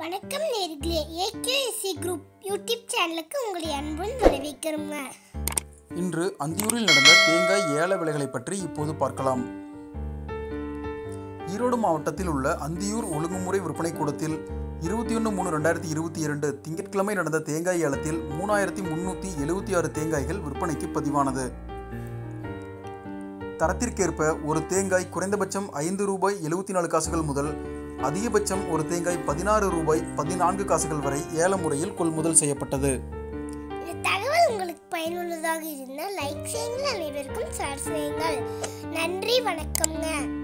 வணக்கம் நேர்களே AKSC group YouTube சேனலுக்கு உங்களை அன்புடன் வரவேற்கிறோங்க இன்று அந்தியூரில் நடந்த தேங்காய் ஏல விலைகளை பற்றி இப்போது பார்க்கலாம் ஈரோடு மாவட்டத்தில் உள்ள அந்தியூர் ஒழுங்குமுறை விற்பனை கூடத்தில் இருபத்தி ஒன்று மூணு ரெண்டாயிரத்தி இருபத்தி இரண்டு திங்கட்கிழமை நடந்த தேங்காய் ஏலத்தில் மூணாயிரத்தி முன்னூற்றி எழுபத்தி ஆறு தேங்காய்கள் விற்பனைக்கு பதிவானது தரத்திற்கேற்ப ஒரு தேங்காய் குறைந்தபட்சம் ஐந்து ரூபாய் எழுபத்தி நாலு காசுகள் முதல் அதிகபட்சம் ஒரு தேங்காய் பதினாறு ரூபாய் பதினான்கு காசுகள் வரை ஏல முறையில் கொள்முதல் செய்யப்பட்டது இந்த தகவல் உங்களுக்கு பயனுள்ளதாக இருந்தால் லைக் செய்யுங்கள் அனைவருக்கும் ஷேர் செய்யுங்கள் நன்றி வணக்கம்ங்க